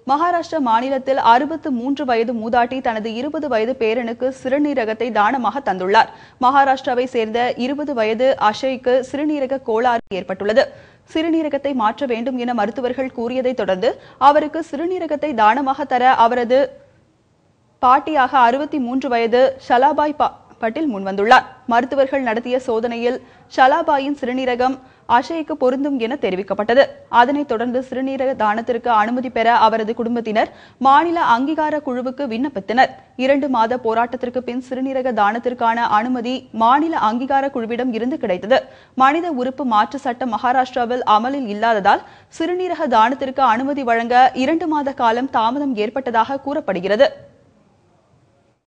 மகாராஷ்டிரா மாநிலத்தில் அறுபத்து மூன்று வயது மூதாட்டி தனது இருபது வயது பேரனுக்கு சிறுநீரகத்தை தானமாக தந்துள்ளார் மகாராஷ்டிராவை சேர்ந்த இருபது வயது அஷய்க்கு சிறுநீரக கோளாறு ஏற்பட்டுள்ளது சிறுநீரகத்தை மாற்ற வேண்டும் என மருத்துவர்கள் கூறியதைத் தொடர்ந்து அவருக்கு சிறுநீரகத்தை தானமாக தர அவரது பாட்டியாக அறுபத்தி மூன்று வயது ஷலாபாய் பா- பட்டில் முன்வந்துள்ளார் மருத்துவர்கள் நடத்திய சோதனையில் ஷலாபாயின் சிறுநீரகம் அஷய்க்கு பொருந்தும் என தெரிவிக்கப்பட்டது அதனைத் தொடர்ந்து சிறுநீரக தானத்திற்கு அனுமதி பெற அவரது குடும்பத்தினர் மாநில அங்கீகார குழுவுக்கு விண்ணப்பித்தனர் இரண்டு மாத போராட்டத்திற்கு பின் சிறுநீரக தானத்திற்கான அனுமதி மாநில அங்கீகார குழுவிடம் இருந்து கிடைத்தது மனித உறுப்பு மாற்று சட்டம் மகாராஷ்டிராவில் அமலில் இல்லாததால் சிறுநீரக தானத்திற்கு அனுமதி வழங்க இரண்டு மாத காலம் தாமதம் ஏற்பட்டதாக கூறப்படுகிறது